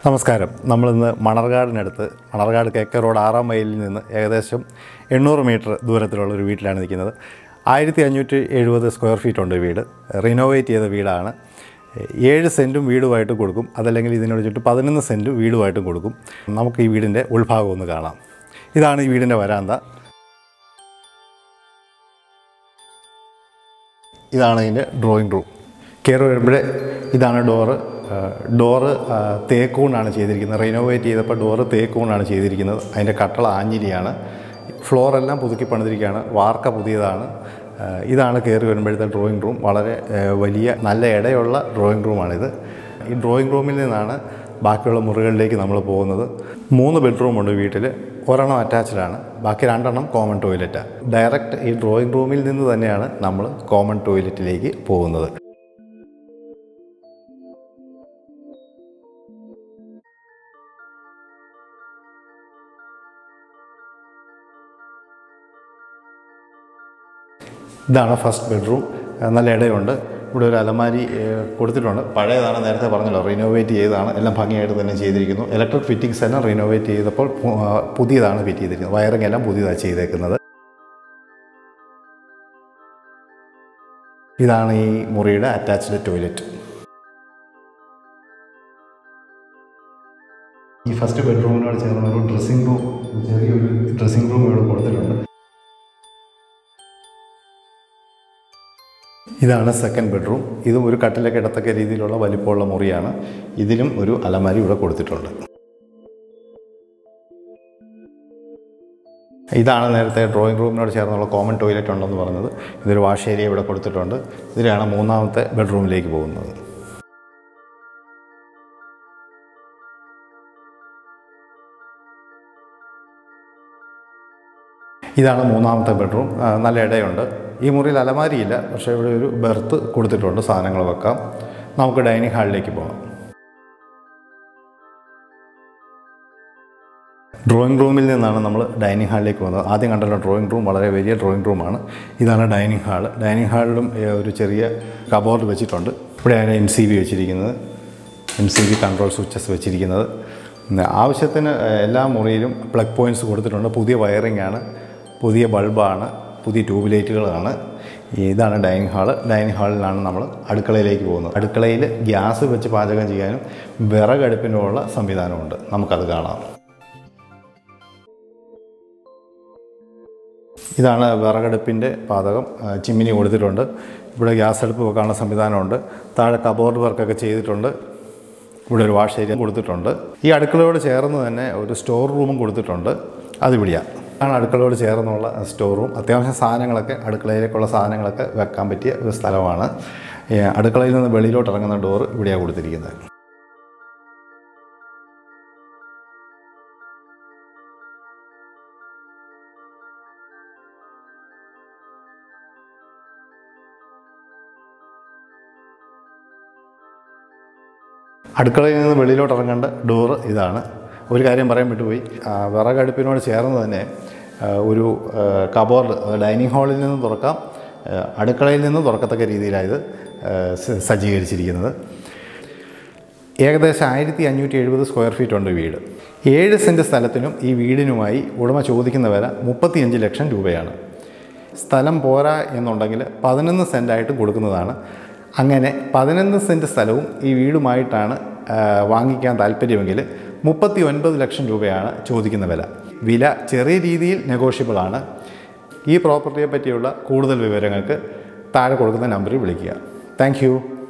നമസ്കാരം നമ്മളിന്ന് മണർകാടിനടുത്ത് മണർകാട് കേക്ക റോഡ് ആറാം മൈലിൽ നിന്ന് ഏകദേശം എണ്ണൂറ് മീറ്റർ ദൂരത്തിലുള്ള ഒരു വീട്ടിലാണ് നിൽക്കുന്നത് ആയിരത്തി അഞ്ഞൂറ്റി എഴുപത് സ്ക്വയർ ഫീറ്റ് ഉണ്ട് വീട് റിനോവേറ്റ് ചെയ്ത വീടാണ് ഏഴ് സെൻറ്റും വീടുമായിട്ട് കൊടുക്കും അതല്ലെങ്കിൽ ഇതിനോട് ചുറ്റും പതിനൊന്ന് സെൻറ്റും വീടുമായിട്ടും കൊടുക്കും നമുക്ക് ഈ വീടിൻ്റെ ഉൾഭാഗം ഒന്ന് കാണാം ഇതാണ് ഈ വീടിൻ്റെ വരാന്ത ഇതാണ് ഇതിൻ്റെ ഡ്രോയിങ് റൂം കയറി വരുമ്പോഴേ ഇതാണ് ഡോറ് ഡോറ് തേക്കൂണാണ് ചെയ്തിരിക്കുന്നത് റിനോവേറ്റ് ചെയ്തപ്പോൾ ഡോറ് തേക്കൂണാണ് ചെയ്തിരിക്കുന്നത് അതിൻ്റെ കട്ടള ആഞ്ഞിലിയാണ് ഫ്ലോറെല്ലാം പുതുക്കി പണിതിരിക്കുകയാണ് വാർക്ക പുതിയതാണ് ആ, ഇതാണ് കയറി വരുമ്പോഴത്തെ ഡ്രോയിങ് റൂം വളരെ ആ, വലിയ നല്ല ഇടയുള്ള ഡ്രോയിങ് റൂമാണിത് ഈ ഡ്രോയിങ് റൂമിൽ നിന്നാണ് ബാക്കിയുള്ള മുറികളിലേക്ക് നമ്മൾ പോകുന്നത് മൂന്ന് ബെഡ്റൂമുണ്ട് വീട്ടിൽ ഒരെണ്ണം അറ്റാച്ച്ഡാണ് ബാക്കി രണ്ടെണ്ണം കോമൺ ടോയ്ലറ്റാണ് ഡയറക്റ്റ് ഈ ഡ്രോയിങ് റൂമിൽ നിന്ന് തന്നെയാണ് നമ്മൾ കോമൺ ടോയ്ലറ്റിലേക്ക് പോകുന്നത് ഇതാണ് ഫസ്റ്റ് ബെഡ്റൂം ഏഹ് നല്ല ഇടയുണ്ട് ഇവിടെ ഒരു അലമാരി ഏഹ് കൊടുത്തിട്ടുണ്ട് പഴയതാണ് നേരത്തെ പറഞ്ഞല്ലോ റിനോവേറ്റ് ചെയ്തതാണ് എല്ലാം ഭംഗിയായിട്ട് തന്നെ ചെയ്തിരിക്കുന്നു ഇലക്ട്രിക് ഫിറ്റിങ്സ് എല്ലാം റിനോവേറ്റ് ചെയ്തപ്പോൾ പു- ആ, പുതിയതാണ് ഫിറ്റ് ചെയ്തിരിക്കുന്നത് വയറിംഗ് എല്ലാം പുതിയതാണ് ചെയ്തേക്കുന്നത് ഇതാണ് ഈ മുറിയുടെ അറ്റാച്ച്ഡ് ടോയ്ലറ്റ് ഈ ഫസ്റ്റ് ബെഡ്റൂമിനോട് ചേർന്ന് ഒരു ഡ്രസ്സിംഗ് റൂം ചെറിയൊരു ഡ്രസ്സിംഗ് റൂം ഇവിടെ കൊടുത്തിട്ടുണ്ട് ഇതാണ് സെക്കൻഡ് ബെഡ്റൂം ഇതും ഒരു കട്ടിലൊക്കെ ഇടത്തക്ക രീതിയിലുള്ള വലിപ്പമുള്ള മുറിയാണ് ഇതിലും ഒരു അലമാരി ഇവിടെ കൊടുത്തിട്ടുണ്ട് ഇതാണ് നേരത്തെ ഡ്രോയിങ് റൂമിനോട് ചേർന്നുള്ള കോമൺ ടോയ്ലറ്റ് ഉണ്ടെന്ന് പറഞ്ഞത് ഇതൊരു വാഷ് ഏരിയ ഇവിടെ കൊടുത്തിട്ടുണ്ട് ഇതിലാണ് മൂന്നാമത്തെ ബെഡ്റൂമിലേക്ക് പോകുന്നത് ഇതാണ് മൂന്നാമത്തെ ബെഡ്റൂം ആ, നല്ല ഇടയുണ്ട് ഈ മുറിയിൽ അലമാരിയില്ല പക്ഷേ ഇവിടെ ഒരു ബെർത്ത് കൊടുത്തിട്ടുണ്ട് സാധനങ്ങൾ വെക്കാം നമുക്ക് ഡൈനിങ് ഹാളിലേക്ക് പോകാം ഡ്രോയിങ് റൂമിൽ നിന്നാണ് നമ്മൾ ഡൈനിങ് ഹാളിലേക്ക് പോകുന്നത് ആദ്യം കണ്ടല്ലോ ഡ്രോയിങ് റൂം വളരെ വലിയ ഡ്രോയിങ് റൂമാണ് ഇതാണ് ഡൈനിങ് ഹാൾ ഡൈനിങ് ഹാളിലും ഏ, ഒരു ചെറിയ കബോർഡ് വെച്ചിട്ടുണ്ട് ഇവിടെയാണ് എം സി ബി വെച്ചിരിക്കുന്നത് M C B control switches വെച്ചിരിക്കുന്നത് പിന്നെ ആവശ്യത്തിന് ഏ, എല്ലാ മുറിയിലും പ്ലഗ് പോയിൻറ്റ്സ് കൊടുത്തിട്ടുണ്ട് പുതിയ വയറിംഗ് ആണ് പുതിയ ബൾബാണ് പുതിയ ട്യൂബ് ലൈറ്റുകളാണ് ഇതാണ് ഡൈനിങ് ഹാള് ഡൈനിങ് ഹാളിലാണ് നമ്മൾ അടുക്കളയിലേക്ക് പോകുന്നത് അടുക്കളയിൽ ഗ്യാസ് വെച്ച് പാചകം ചെയ്യാനും വിറകടുപ്പിനുള്ള സംവിധാനമുണ്ട് നമുക്കത് കാണാം ഇതാണ് വിറകടുപ്പിൻ്റെ പാചകം ആ, ചിമ്മിനി കൊടുത്തിട്ടുണ്ട് ഇവിടെ ഗ്യാസ് അടുപ്പ് വെക്കാനുള്ള സംവിധാനമുണ്ട് താഴെ കബോർഡ് വർക്കൊക്കെ ചെയ്തിട്ടുണ്ട് ഇവിടെ ഒരു വാഷ് ഏരിയ കൊടുത്തിട്ടുണ്ട് ഈ അടുക്കളയോട് ചേർന്ന് തന്നെ ഒരു സ്റ്റോർ റൂമും കൊടുത്തിട്ടുണ്ട് അതിവിടെയാണ് ആണ് അടുക്കളയോട് ചേർന്നുള്ള സ്റ്റോർ റൂം അത്യാവശ്യം സാധനങ്ങളൊക്കെ അടുക്കളയിലേക്കുള്ള സാധനങ്ങളൊക്കെ വെക്കാൻ പറ്റിയ ഒരു സ്ഥലമാണ് ഈ അടുക്കളയിൽ നിന്ന് വെളിയിലോട്ട് ഇറങ്ങുന്ന ഡോർ ഇവിടെയാണ് കൊടുത്തിരിക്കുന്നത് അടുക്കളയിൽ നിന്ന് വെളിയിലോട്ട് ഇറങ്ങേണ്ട ഡോറ് ഇതാണ് ഒരു കാര്യം പറയാൻ വിട്ടുപോയി ആ, വിറകടുപ്പിനോട് ചേർന്ന് തന്നെ ആ, ഒരു കബോർഡ് ഡൈനിങ് ഹാളിൽ നിന്ന് തുറക്കാം ആ, അടുക്കളയിൽ നിന്ന് തുറക്കത്തക്ക രീതിയിലാണ് ഇത് ആ, സ- സജ്ജീകരിച്ചിരിക്കുന്നത് ഏകദേശം ആയിരത്തി അഞ്ഞൂറ്റി എഴുപത് സ്ക്വയർ ഫീറ്റ് ഉണ്ട് വീട് ഏഴ് സെൻറ്റ് സ്ഥലത്തിനും ഈ വീടിനുമായി ഉടമ ചോദിക്കുന്ന വില മുപ്പത്തിയഞ്ച് ലക്ഷം രൂപയാണ് സ്ഥലം പോരാ എന്നുണ്ടെങ്കിൽ പതിനൊന്ന് സെൻറ്റായിട്ട് കൊടുക്കുന്നതാണ് അങ്ങനെ പതിനൊന്ന് സെൻറ്റ് സ്ഥലവും ഈ വീടുമായിട്ടാണ് ആ, വാങ്ങിക്കാൻ താല്പര്യമെങ്കിൽ മുപ്പത്തി ഒൻപത് ലക്ഷം രൂപയാണ് ചോദിക്കുന്ന വില വില ചെറിയ രീതിയിൽ നെഗോഷ്യബിളാണ് ഈ പ്രോപ്പർട്ടിയെ പറ്റിയുള്ള കൂടുതൽ വിവരങ്ങൾക്ക് താഴെ കൊടുക്കുന്ന നമ്പറിൽ വിളിക്കുക താങ്ക്